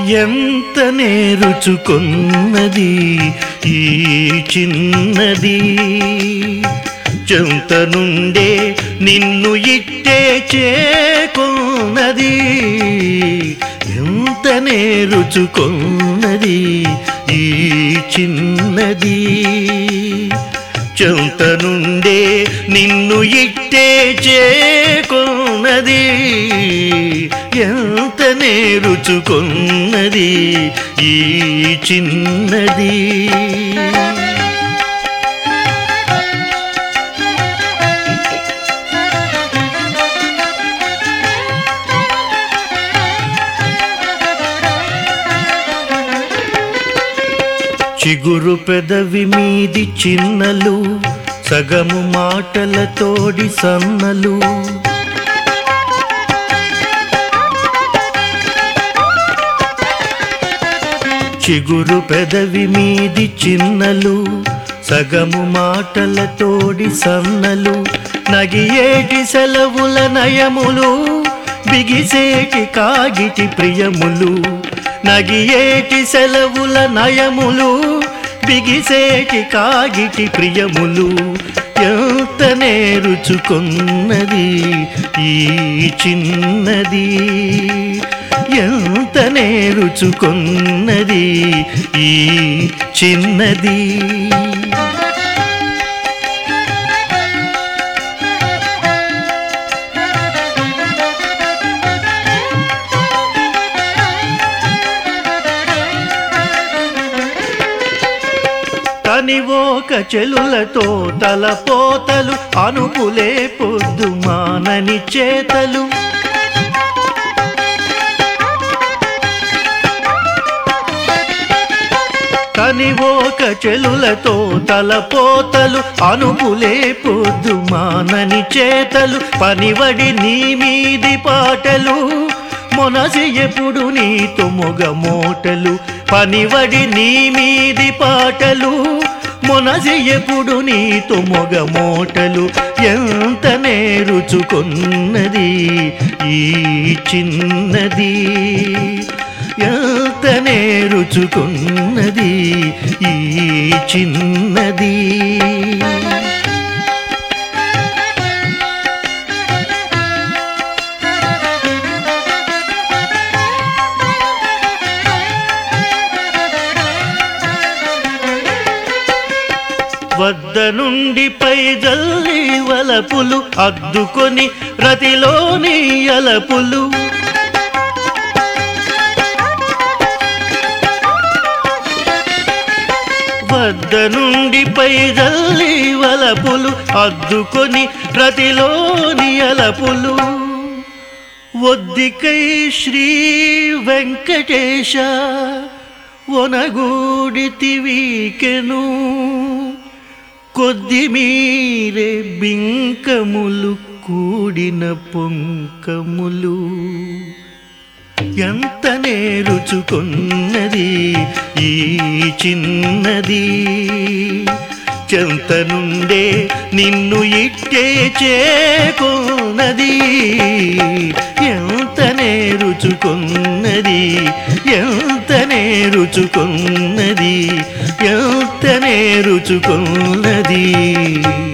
ఎంత నేరుచుకున్నది ఈ చిన్నది చెంత నుండే నిన్ను ఇట్టే చేకున్నది ఎంత నేరుచుకున్నది ఈ చిన్నది చెంత నుండే నిన్ను ఇట్టే చేకున్నది ఎంత నేరుచుకున్నది ఈ చిన్నది చిగురు పెదవి మీది చిన్నలు సగము మాటలతోడి సన్నలు చిగురు పెదవి మీది చిన్నలు సగము మాటలతోడి సన్నలు నగియేటి సెలవుల నయములు బిగిసేటి కాగిటి ప్రియములు నగియేటి సెలవుల నయములు బిగిసేటి కాగిటి ప్రియములు ఎంత నేరుచుకున్నది ఈ చిన్నది ఎంత నేరుచుకున్నది ఈ చిన్నది కనివోక చెలులతో తలపోతలు అనుపులే పొద్దు మానని చేతలు కనివోక చెలులతో తలపోతలు అనుపులే పొద్దు మానని చేతలు పనివడి నీ మీది పాటలు మొనసి ఎప్పుడు నీతో మొగ మోటలు పనివడి నీ మీది పాటలు మొనసి ఎప్పుడు నీతో మొగ మోటలు ఎంత నేరుచుకున్నది ఈ చిన్నది ఎంత నేరుచుకున్నది ఈ చిన్నది వద్ద నుండి పై జల్లి వలపులు అద్దుకొని రతిలోని అలపులు వద్ద నుండి పై జల్లి వలపులు అద్దుకొని రతిలోని అలపులు ఒద్దికై శ్రీ వెంకటేశ ఒనగూడితివీకెను కొద్ది మీరే బింకములు కూడిన పొంకములు ఎంత నేరుచుకున్నది ఈ చిన్నది చెంత నుండే నిన్ను ఇట్టే చేకున్నది ఎంత నేరుచుకున్నది ఎంత నేరుచుకున్నది ఎంత నేరుచుకున్నది